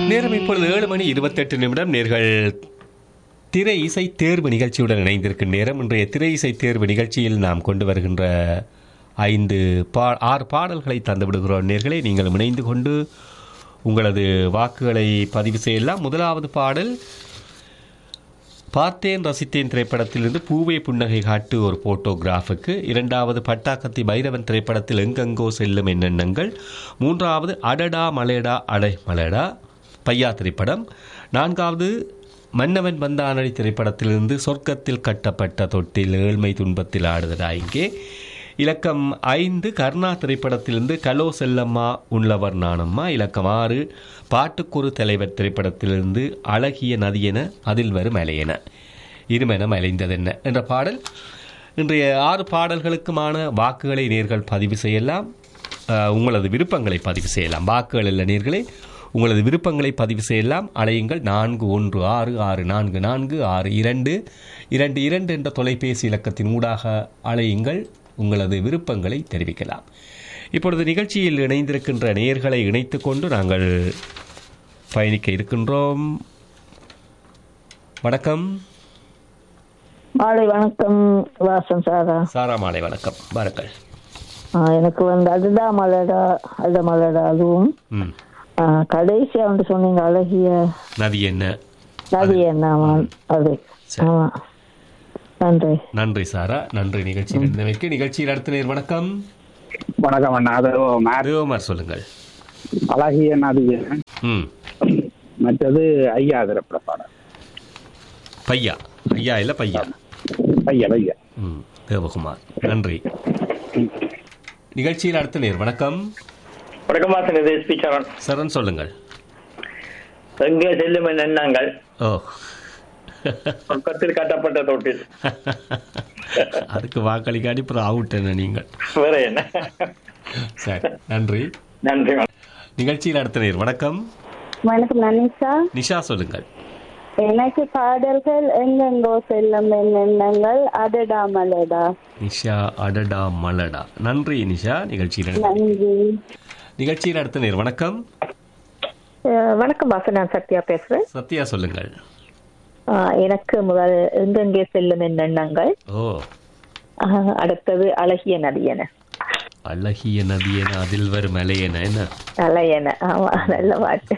நேரம் இப்பொழுது ஏழு மணி இருபத்தெட்டு நிமிடம் நேர்கள் திரை இசை தேர்வு நிகழ்ச்சியுடன் இணைந்திருக்கும் நேரம் இன்றைய திரை இசை தேர்வு நிகழ்ச்சியில் நாம் கொண்டு வருகின்ற ஐந்து பா ஆறு பாடல்களை தந்து விடுகிறோம் நேர்களை நீங்கள் இணைந்து கொண்டு உங்களது வாக்குகளை பதிவு செய்யலாம் முதலாவது பாடல் பார்த்தேன் ரசித்தேன் திரைப்படத்திலிருந்து பூவே புன்னகை காட்டு ஒரு போட்டோகிராஃபுக்கு இரண்டாவது பட்டாக்கத்தி பைரவன் திரைப்படத்தில் எங்கெங்கோ செல்லும் என்னெண்ணங்கள் மூன்றாவது அடடா மலேடா அடை மலேடா பையா திரைப்படம் நான்காவது மன்னவன் வந்தானடி திரைப்படத்திலிருந்து சொர்க்கத்தில் கட்டப்பட்ட தொட்டில் ஏழ்மை துன்பத்தில் ஆடுதடா இங்கே இலக்கம் ஐந்து கர்ணா திரைப்படத்திலிருந்து கலோ செல்லம்மா உள்ளவர் நானம்மா இலக்கம் ஆறு பாட்டுக்குரு தலைவர் திரைப்படத்திலிருந்து அழகிய நதியென அதில் வரும் அலையென இருமென அலைந்ததென்ன என்ற பாடல் இன்றைய ஆறு பாடல்களுக்குமான வாக்குகளை நேர்கள் பதிவு செய்யலாம் அஹ், உங்களது விருப்பங்களை பதிவு செய்யலாம் வாக்குகள் இல்ல நேர்களே உங்களது விருப்பங்களை பதிவு செய்யலாம் அலையுங்கள் நான்கு ஒன்று ஆறு ஆறு நான்கு நான்கு ஆறு இரண்டு இரண்டு இரண்டு என்ற தொலைபேசி இலக்கத்தின் ஊடாக அலையுங்கள் உங்களது விருப்பங்களை தெரிவிக்கலாம் இப்பொழுது நிகழ்ச்சியில் இணைந்திருக்கின்ற நேயர்களை இணைத்துக் கொண்டு நாங்கள் பயணிக்க இருக்கின்றோம் வணக்கம் மாலை வணக்கம் வாசன் சாரா சாரா மாலை வணக்கம் வாருங்கள் ஆ, எனக்கு வந்து அதுதான் மலடா அட மலடா அதுவும் ம் ஆ, கடைசியா வந்து சொன்னீங்க அழகிய நதி என்ன நதி என்ன ஆமா, அது சரி. ஆமா நன்றி நன்றி சாரா நன்றி நிகழ்ச்சியில் இருந்தமைக்கு நிகழ்ச்சியில் அடுத்த நேர் வணக்கம் வணக்கம் அண்ணா அது மேர் தேவமார் சொல்லுங்கள் அழகிய நதிய ம் மற்றது ஐயா திரைப்பட பாடல் பையா ஐயா இல்ல பையா ஐயா ஐயா ம் தேவகுமார் நன்றி நிகழ்ச்சியில் அடுத்த நேர் வணக்கம் வணக்கம் வாசன் இது எஸ்பி சரண் சரண் சொல்லுங்கள் எங்கே செல்லும் என் எண்ணங்கள் ஓ பக்கத்தில் கட்டப்பட்ட தொட்டில் அதுக்கு வாக்களிக்காடி அப்புறம் அவுட் என்ன நீங்கள் வேற என்ன சரி நன்றி நன்றி வணக்கம். நிகழ்ச்சியில் அடுத்த நேர் வணக்கம் வணக்கம் நனிஷா நிஷா சொல்லுங்கள் எனக்கு பாடல்கள் எங்கெங்கோ செல்லும் என் எண்ணங்கள் அடடா மலடா நிஷா அடடா மலடா நன்றி நிஷா நிகழ்ச்சியில் நன்றி நிகழ்ச்சியில் அடுத்த நேர் வணக்கம் வணக்கம் வாசன் நான் சத்யா பேசுறேன் சத்யா சொல்லுங்கள் ஆஹ் எனக்கு முதல் எங்கெங்கே செல்லும் என் எண்ணங்கள் ஓ ஆஹ் அடுத்தது அழகிய நதியன அழகிய நதியன அதில் வரும் மலையன என்ன அலையன ஆமா நல்ல பாட்டு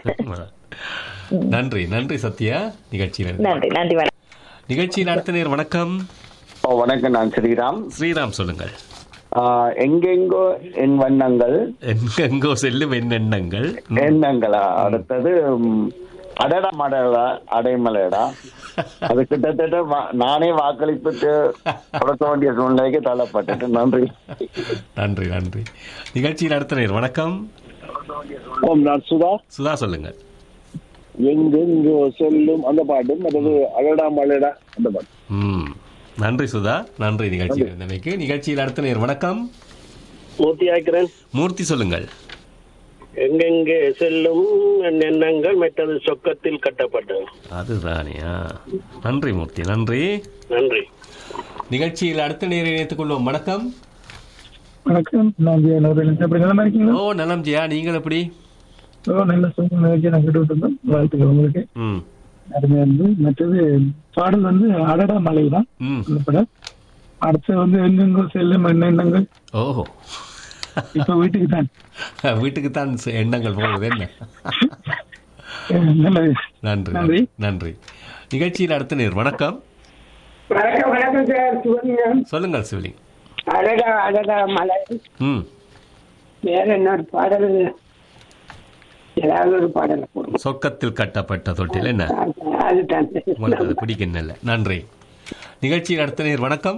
நன்றி நன்றி சத்யா நிகழ்ச்சியில் நன்றி நன்றி வணக்கம் நிகழ்ச்சியில் அடுத்த நேர் வணக்கம் ஓ வணக்கம் நான் ஸ்ரீராம் ஸ்ரீராம் சொல்லுங்கள் ஆஹ் எங்கெங்கோ என் வண்ணங்கள் எங்கெங்கோ செல்லும் எண்ணெண்ணங்கள் எண்ணங்களா அடுத்தது ம், அடடா மடடா அடைமலைடா அது கிட்டத்தட்ட வா- நானே வாக்களிப்புக்கு கொடுக்க வேண்டிய சூழ்நிலைக்கு தள்ளப்பட்டுட்டு நன்றி நன்றி நன்றி நிகழ்ச்சியில் அடுத்த நேர் வணக்கம் ஓம் நான் சுதா சுதா சொல்லுங்கள் எங்கெங்கோ செல்லும் அந்த பாட்டு மற்றது அழடா மலடா அந்த பாட்டு ம் நன்றி சுதா நன்றி நிகழ்ச்சியில் இருந்தமைக்கு நிகழ்ச்சியில் அடுத்த நேர் வணக்கம் மூர்த்தி ஆக்கிறேன் மூர்த்தி சொல்லுங்கள் எங்கெங்கே செல்லும் என் எண்ணங்கள் மற்றது சொக்கத்தில் கட்டப்பட்டது அதுதானியா நன்றி மூர்த்தி நன்றி நன்றி நிகழ்ச்சியில் அடுத்த நேரை இணைத்துக் கொள்வோம் வணக்கம் வணக்கம் நான் ஜெயன் அவர்கள் எப்படி நல்லா இருக்கீங்களா ஓ நலம் ஜெயா நீங்கள் எப்படி ஓ நல்ல சூப்பர் நிகழ்ச்சி நான் கேட்டு விட்டுருந்தோம் வாழ்த்துக்கள் உங்களுக்கு ம் அருமையா இருந்து மற்றது பாடல் வந்து அடடா மலை தான் ம் அந்த படம் அடுத்து வந்து எங்கெங்கோ செல்லும் எண்ணங்கள் ஓஹோ இப்ப வீட்டுக்கு தான் வீட்டுக்கு தான் எண்ணங்கள் போகுது என்ன அஹ் நல்லது நன்றி நன்றி. நன்றி நிகழ்ச்சியில் அடுத்த நேர் வணக்கம் வணக்கம் வணக்கம் சார் சிவலிங்கம் சொல்லுங்கள் சிவலிங் அடடா அடடா மலை ம் வேற என்ன ஒரு பாடல் ஏதாவது ஒரு பாடல் போடுங்க சொர்க்கத்தில் கட்டப்பட்ட தொட்டில் என்ன அதுதான் உங்களுக்கு அது பிடிக்கல நன்றி நிகழ்ச்சியில் அடுத்த நேர் வணக்கம்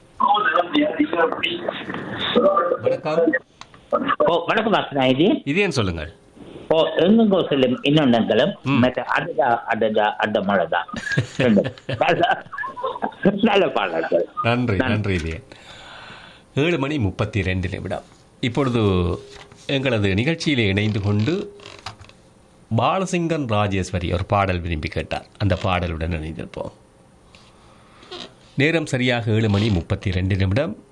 வணக்கம் ஓ வணக்கம் வாசனா இது இது ஏன் சொல்லுங்கள் ஓ எங்கெங்கோ செல்லும் இன்னொன்னங்களும் ம். மற்ற அடடா அடடா அட மழைதா நல்ல பாடல்கள் நன்றி நன்றி இது ஏழு மணி முப்பத்தி ரெண்டு நிமிடம் இப்பொழுது எங்களது நிகழ்ச்சியிலே இணைந்து கொண்டு பாலசிங்கன் ராஜேஸ்வரி ஒரு பாடல் விரும்பி கேட்டார் அந்த பாடலுடன் இணைந்திருப்போம் நேரம் சரியாக ஏழு மணி முப்பத்தி ரெண்டு நிமிடம்